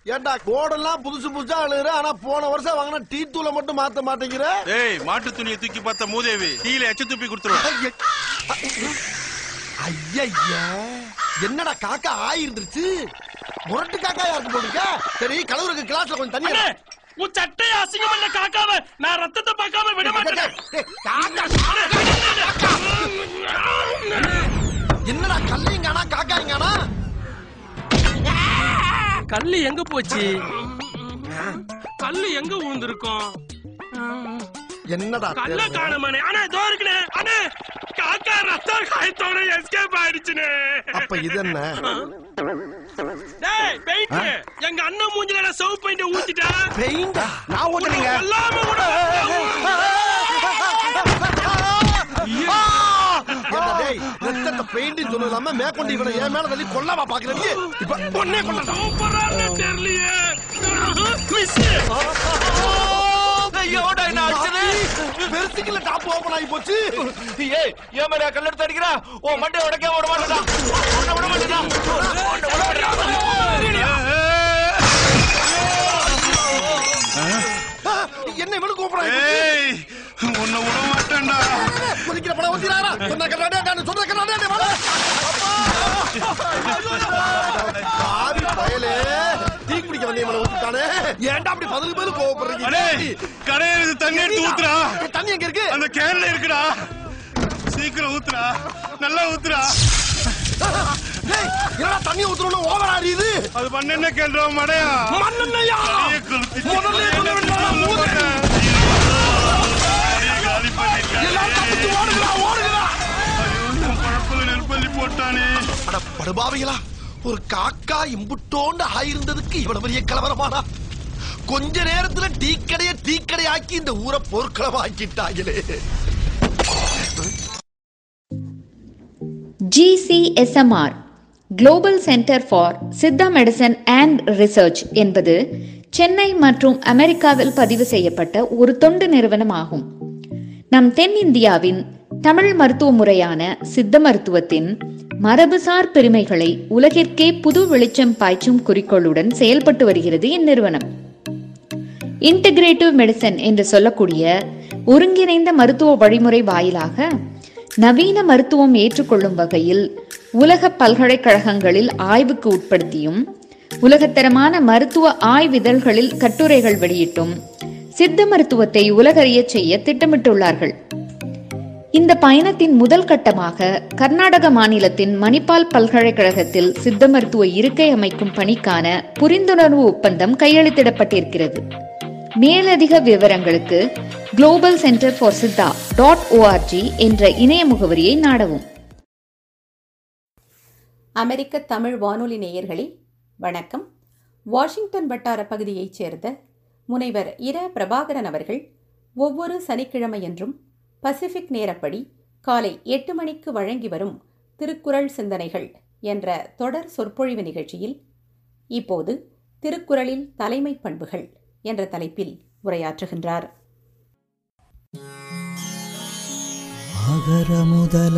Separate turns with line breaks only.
ஏண்டா கோடெல்லாம் புதுசு புதுசா அழுகுற ஆனா போன வருஷம் வாங்கின டீ தூளை மட்டும் மாத்த மாட்டேங்கிற
ஏய் மாட்டு துணியை தூக்கி பார்த்த மூதேவி டீல எச்ச துப்பி கொடுத்துருவேன்
ஐயா என்னடா காக்கா ஆயிருந்துருச்சு முரட்டு காக்கா யாருக்கு போட்டுருக்க சரி கலவருக்கு கிளாஸ்ல கொஞ்சம் தண்ணி
அண்ணே, உன் சட்டையை அசிங்கம் பண்ண காக்காம நான் ரத்தத்தை பார்க்காம விட மாட்டேன்
டேய், காக்கா என்னடா கல்லைங்கானா காக்காய்ங்கானா
கல்லு எங்க போச்சு கல்லு எங்க விழுந்திருக்கும்
என்னடா
கல்ல
தேடுற?
காணமானே அண்ணே இதோ இருக்குனே அண்ணே காக்கா ரத்த காயத்தோட எஸ்கேப் ஆயிடுச்சுனே
அப்ப இது என்ன
டேய் பெயிண்ட் எங்க அண்ணன் மூஞ்சில நான் சவு பெயிண்ட் ஊத்திட்டா
பெயிண்டா
நான் ஊத்துறேங்க
எல்லாமே விட
என்ன டேய் ரத்தத்தை பெயிண்ட் சொன்னது இல்லாம மேற்கொண்டு இவனை என் மேல தள்ளி கொல்லாமா பாக்குறீங்க இப்ப பொண்ணே கொல்லலாம்
சூப்பரா தெரியலையே மிஸ்
ஐயோடா என்ன அடிச்சது
பெருசுக்குள்ள டாப் ஓபன் ஆகி போச்சு
ஏய் ஏன் மேல கல்லெடுத்து அடிக்கிறா ஓ மண்டை உடைக்க விட மாட்டேடா உன்னை விட மாட்டேடா உன்னை விட மாட்டேடா
என்ன இவனுக்கு ஓபன் ஆகி
ஏய் உன்னை விட மாட்டேன்டா
குதிக்கிற படம் ஊத்தினாரா சொன்ன கண்ணாடே நான் சொன்ன கண்ணாடே வாடா பாவி பயலே டீ குடிக்க வந்தே மேல ஊத்திட்டானே ஏன்டா அப்படி பதிலுக்கு பதில் கோவப்படுறீங்க
அடே கடையில தண்ணி எடுத்து ஊத்துறா
ஏய், தண்ணி எங்க இருக்கு
அந்த கேன்ல இருக்குடா சீக்கிரம் ஊத்துறா நல்லா ஊத்துறா
டேய் என்னடா தண்ணி ஊத்துறோம்னு ஓவர் ஆடியுது
அது பண்ண என்ன கேள்றா மடையா
மண்ணெண்ணையா
தலையை கொளுத்திட்டு
முதல்ல சொல்ல வேண்டாம் ஊதுறேன்
தலையை காலி பண்ணிட்டானே.
எல்லாரும் தப்பிச்சு ஓடுகிறா ஓடுகிறா
ஐயோ, என் பழப்புல நெருப்பள்ளி போட்டானே
அட படுபாவிகளா ஒரு காக்கா இம்புட்டோண்டு ஆயிருந்ததுக்கு இவ்வளவு பெரிய கலவரமானா கொஞ்ச நேரத்துல டீ கடைய டீ கடையாக்கி இந்த ஊரை போர்க்களமாக்கிட்டாங்களே
GCSMR global centre for Siddha medicine and research என்பது சென்னை மற்றும் அமெரிக்காவில் பதிவு செய்யப்பட்ட ஒரு தொண்டு நிறுவனம் ஆகும் நம் தென்னிந்தியாவின் தமிழ் மருத்துவ முறையான சித்த மருத்துவத்தின் மரபுசார் பெருமைகளை உலகிற்கே புது வெளிச்சம் பாய்ச்சும் குறிக்கோளுடன் செயல்பட்டு வருகிறது இந்நிறுவனம் இன்டகிரேட்டிவ் மெடிசன் என்று சொல்லக்கூடிய ஒருங்கிணைந்த மருத்துவ வழிமுறை வாயிலாக நவீன மருத்துவம் ஏற்றுக்கொள்ளும் வகையில் உலக பல்கலைக்கழகங்களில் ஆய்வுக்கு உட்படுத்தியும் உலகத்தரமான மருத்துவ ஆய்விதழ்களில் கட்டுரைகள் வெளியிட்டும் சித்த மருத்துவத்தை உலகறியச் செய்ய திட்டமிட்டுள்ளார்கள் இந்த பயணத்தின் முதல் கட்டமாக கர்நாடக மாநிலத்தின் மணிப்பால் பல்கலைக்கழகத்தில் சித்த மருத்துவ இருக்கை அமைக்கும் பணிக்கான புரிந்துணர்வு ஒப்பந்தம் கையெழுத்திடப்பட்டிருக்கிறது மேலதிக விவரங்களுக்கு global centre for Siddha dot ORG என்ற இணைய முகவரியை நாடவும்
அமெரிக்க தமிழ் வானொலி நேயர்களே வணக்கம் வாஷிங்டன் வட்டார பகுதியைச் சேர்ந்த முனைவர் இர பிரபாகரன் அவர்கள் ஒவ்வொரு சனிக்கிழமையன்றும் பசிபிக் நேரப்படி காலை எட்டு மணிக்கு வழங்கி வரும் திருக்குறள் சிந்தனைகள் என்ற தொடர் சொற்பொழிவு நிகழ்ச்சியில் இப்போது திருக்குறளில் தலைமை பண்புகள் என்ற தலைப்பில் உரையாற்றுகின்றார்
அகர முதல